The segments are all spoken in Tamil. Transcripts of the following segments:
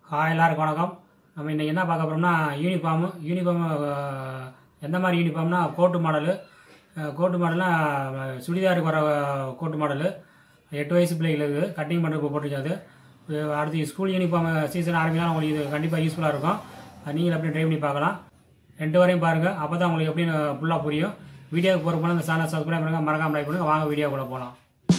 ஹாய் எல்லாருக்கும் வணக்கம் நம்ம இன்றைக்கி என்ன பார்க்க போகிறோம்னா யூனிஃபார்மு யூனிஃபார்ம் எந்த மாதிரி யூனிஃபார்ம்னா கோட்டு மாடலு அஹ், கோட்டு மாடல்னா அஹ், சுடிதாருக்கு வர அஹ், கோட்டு மாடலு எட்டு வயசு பிள்ளைகளுக்கு கட்டிங் பண்ணுறதுக்கு போட்டிருக்காது அஹ், அடுத்து ஸ்கூல் யூனிஃபார்ம் சீசன் ஆரம்பிக்கலாம் உங்களுக்கு இது கண்டிப்பாக யூஸ்ஃபுல்லாக இருக்கும் அது நீங்கள் அப்படியே ட்ரை பண்ணி பார்க்கலாம் ரெண்டு வரையும் பாருங்கள் அப்போ தான் உங்களுக்கு எப்படின்னு ஃபுல்லாக புரியும் வீடியோக்கு போகிற போனால் இந்த சேனல் சப்ஸ்கிரைப் பண்ணுங்கள் மறக்காம லைக் பண்ணுங்கள் வாங்க வீடியோக்குள்ளே போகலாம்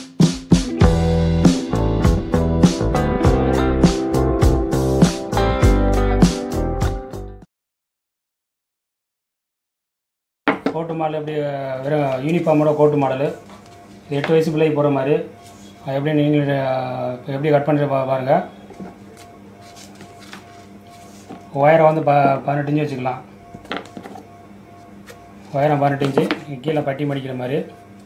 கோட்டு மாடல் எப்படி அஹ், வெறும் யூனிஃபார்மோட கோட்டு மாடலு இது எட்டு வயசு பிள்ளைக்கு போகிற மாதிரி அது எப்படி நீங்கள் அஹ், இப்ப எப்படி கட் பண்ணுற பா பாருங்கள் ஒயரை வந்து ப பதினெட்டு இன்ச்சு வச்சுக்கலாம் ஒயரம் பதினெட்டு இன்ச்சு கீழே பட்டி மடிக்கிற மாதிரி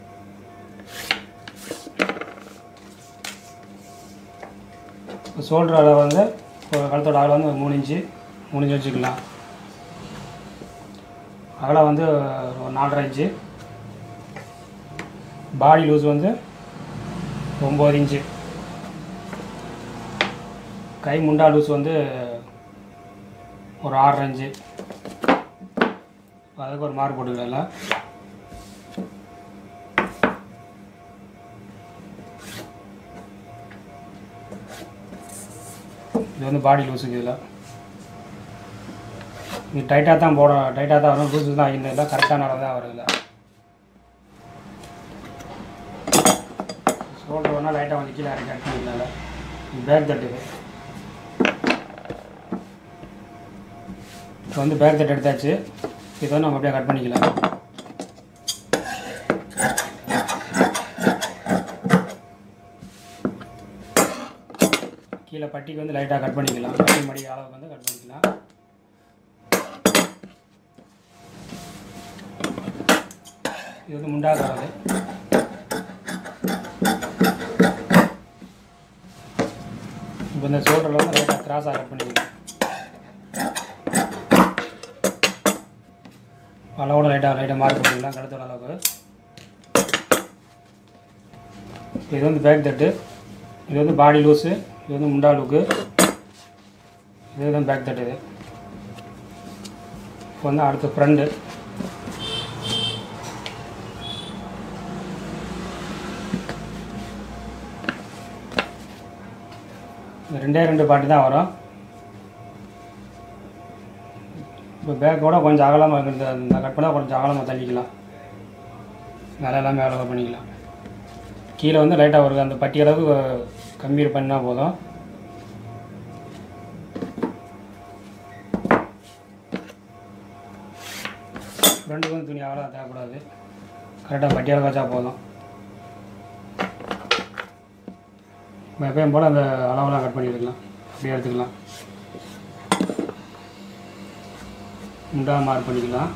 ஷோல்டர் அளவு வந்து ஒரு கழுத்தோட அளவு வந்து ஒரு மூணு இன்ச்சு மூணு இன்ச்சு வச்சுக்கலாம் அகலம் வந்து ஒரு நாலரை இன்ச்சு பாடி லூஸ் வந்து ஒம்பது இன்ச்சு கை முண்டா லூஸ் வந்து ஒரு ஆறரை இன்ச்சு அதுக்கு ஒரு மார்க் போட்டுக்கலாம் இது வந்து பாடி லூஸுக்கு இதில் இது டைட்டாக தான் போட டைட்டாக தான் வரும் லூஸு தான் இல்லை இல்லை கரெக்டான அளவு தான் வருது இல்லை ஷோல்டர் வேணால் லைட்டாக வந்து கீழே இறக்கி கட் பண்ணிக்கலாம் பேக் தட்டுது இப்போ வந்து பேக் தட்டு எடுத்தாச்சு இது வந்து நம்ம அப்படியே கட் பண்ணிக்கலாம் கீழே பட்டிக்கு வந்து லைட்டாக கட் பண்ணிக்கலாம் பட்டி மடி அளவுக்கு வந்து கட் பண்ணிக்கலாம் இது வந்து முண்டாக வராது இப்போ இந்த ஷோல்டரில் வந்து லைட்டாக கிராஸாக கட் பண்ணிக்கலாம் அளவோட லைட்டாக லைட்டாக மார்க் பண்ணிக்கலாம் கழுத்தோட அளவுக்கு இது வந்து பேக் தட்டு இது வந்து பாடி லூஸு இது வந்து முண்டா லுக்கு இது தான் பேக் தட்டு இது இப்போ வந்து அடுத்து ஃப்ரண்ட்டு ரெண்டே ரெண்டு பாட்டு தான் வரும் இப்போ பேக்கோட கொஞ்சம் அகலமாக இந்த இந்த கட் பண்ணால் கொஞ்சம் அகலமாக தள்ளிக்கலாம் மேலே எல்லாமே அகலமாக பண்ணிக்கலாம் கீழே வந்து லைட்டாக ஒரு அந்த பட்டி அளவுக்கு கம்மி பண்ணால் போதும் ஃப்ரெண்டுக்கு வந்து துணி அகலம் தேவைப்படாது கரெக்டாக பட்டி அளவு வச்சா போதும் நம்ம எப்பயும் போல் அந்த அளவெல்லாம் கட் பண்ணி எடுக்கலாம் அப்படியே எடுத்துக்கலாம் முண்டா மார்க் பண்ணிக்கலாம்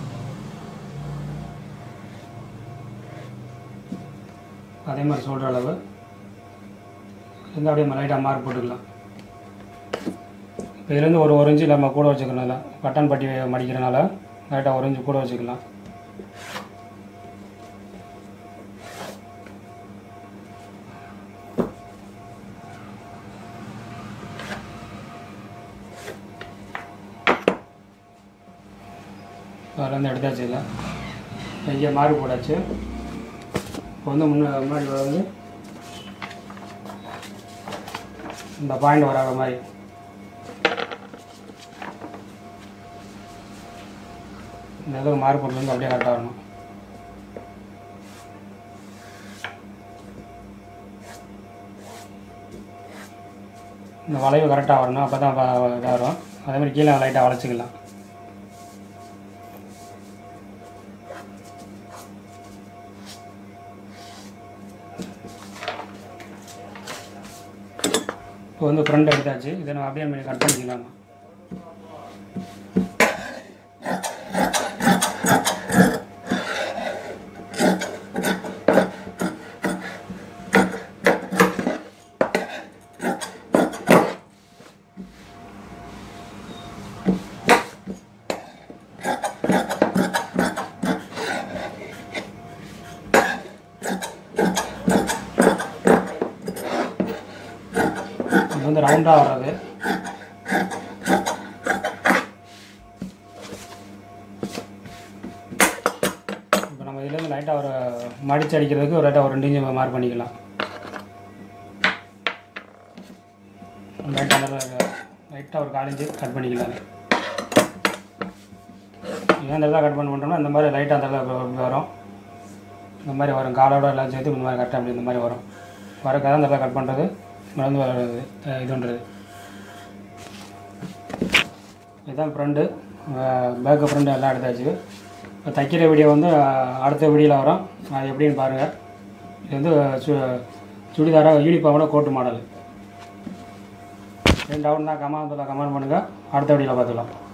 அதே மாதிரி சொல்கிற அளவு இருந்து அப்படியே லைட்டாக மார்க் போட்டுக்கலாம் இப்போ இதுலேருந்து ஒரு ஒரு இன்ச்சு நம்ம கூட வச்சுக்கணும் இல்லை பட்டன் பட்டி மடிக்கிறனால லைட்டாக ஒரு இன்ச்சு கூட வச்சுக்கலாம் அதில் வந்து எடுத்தாச்சு இல்லை இங்கே மார்க் போட்டாச்சு இப்போ வந்து முன்ன முன்னாடி வந்து இந்த பாயிண்ட் வராத மாதிரி இந்த அளவுக்கு மார்க் போட்டு வந்து அப்படியே கரெக்டாக வரணும் இந்த வளைவு கரெக்டாக வரணும் அப்போ தான் இதாக வரும் அதே மாதிரி கீழே லைட்டாக வளைச்சிக்கலாம் இப்போ வந்து ஃப்ரண்ட் எடுத்தாச்சு இதை நம்ம அப்படியே நம்ம கட் பண்ணிக்கலாமா இது வந்து ரவுண்டாக வர்றது மடித்து அடிக்கிறதுக்கு ஒரு லைட்டாக ஒரு ரெண்டு இன்ச்சு மார்க் பண்ணிக்கலாம் லைட்டாக லைட்டாக ஒரு கால் இன்ச்சு கட் பண்ணிக்கலாம் ஏன் இந்த இடத்துல கட் பண்ண பண்ணிட்டோம்னா இந்த மாதிரி லைட்டாக அந்த இடத்துல இப்படி வரும் இந்த மாதிரி வரும் காலோட எல்லாம் சேர்த்து இந்த மாதிரி கரெக்டாக அப்படி இந்த மாதிரி வரும் வரக்காக அந்த இடத்துல கட் பண்ணுறது மறந்து வர்றது அஹ் இதுன்றது இதுதான் ஃப்ரெண்டு பேக்கு ஃப்ரெண்டு எல்லாம் எடுத்தாச்சு இப்போ தைக்கிற வீடியோ வந்து அஹ், அடுத்த வீடியோவில் வரும் அது எப்படின்னு பாருங்கள் இது வந்து சு சுடிதாராக யூனிஃபார்மோட கோட்டு மாடல் ரெண்டு டவுன் தான் கமெண்ட் கமெண்ட் பண்ணுங்கள் அடுத்த வீடியோவில் பார்த்துக்கலாம்